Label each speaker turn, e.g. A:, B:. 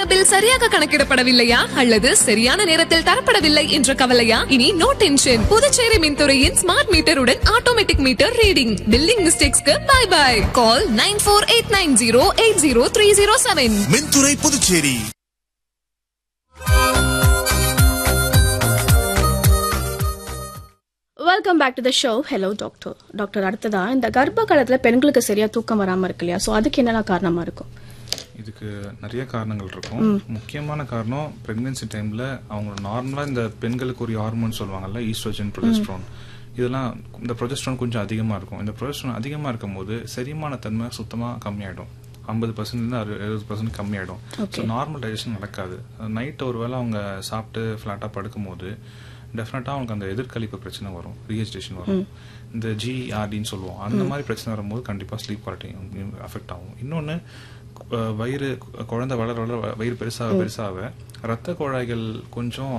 A: bill சரியாக கணக்கிடப்படவில்லையா அல்லது சரியான நேரத்தில் தரப்படவில்லை என்ற கவலையா இனி நோ டென்ஷன் புதுச்சேரி மின்துறையின் ஸ்மார்ட் மீட்டருடன் ஆட்டோமேட்டிக் மீட்டர் ரீடிங் பில்லிங் மிஸ்டேக்ஸ்க்கு bye bye call nine four eight nine zero eight zero three zero seven
B: மின்துறை Puducherry
C: welcome back to the show hello doctor doctor அடுத்ததா இந்த கர்ப்ப காலத்துல பெண்களுக்கு சரியா தூக்கம் வராம இருக்கு இல்லையா ஸோ அதுக்கு என்னென்ன காரணமா இருக்கும்
D: இதுக்கு நிறைய காரணங்கள் இருக்கும் முக்கியமான காரணம் பிரெக்னன்சி டைம்ல அவங்க நார்மலா இந்த பெண்களுக்கு ஒரு ஹார்மோன் சொல்லுவாங்கல்ல ஈஸ்ட்ரோஜன் ப்ரொஜெஸ்ட்ரான் இதெல்லாம் இந்த ப்ரொஜெஸ்ட்ரான் கொஞ்சம் அதிகமா இருக்கும் இந்த ப்ரொஜெஸ்ட்ரான் அதிகமா இருக்கும்போது செரிமான தன்மை சுத்தமா கம்மியாயிடும் ஐம்பது பர்சன்ட் அறுபது பர்சன்ட் கம்மியாயிடும் ஸோ நார்மல் டைஜஷன் நடக்காது நைட் ஒரு வேளை அவங்க சாப்பிட்டு ஃப்ளாட்டாக படுக்கும்போது டெஃபினட்டாக அவங்களுக்கு அந்த எதிர்கழிப்பு பிரச்சனை வரும் ரீஹெஜிடேஷன் வரும் இந்த ஜிஆர்டின்னு சொல்லுவோம் அந்த மாதிரி பிரச்சனை வரும்போது கண்டிப்பாக ஸ்லீப் குவாலிட்டி அஃபெக்ட் ஆகும் இன்னொன்று வயிறு குழந்தை வளர வளர வயிறு பெருசாக பெருசாக ரத்த குழாய்கள் கொஞ்சம்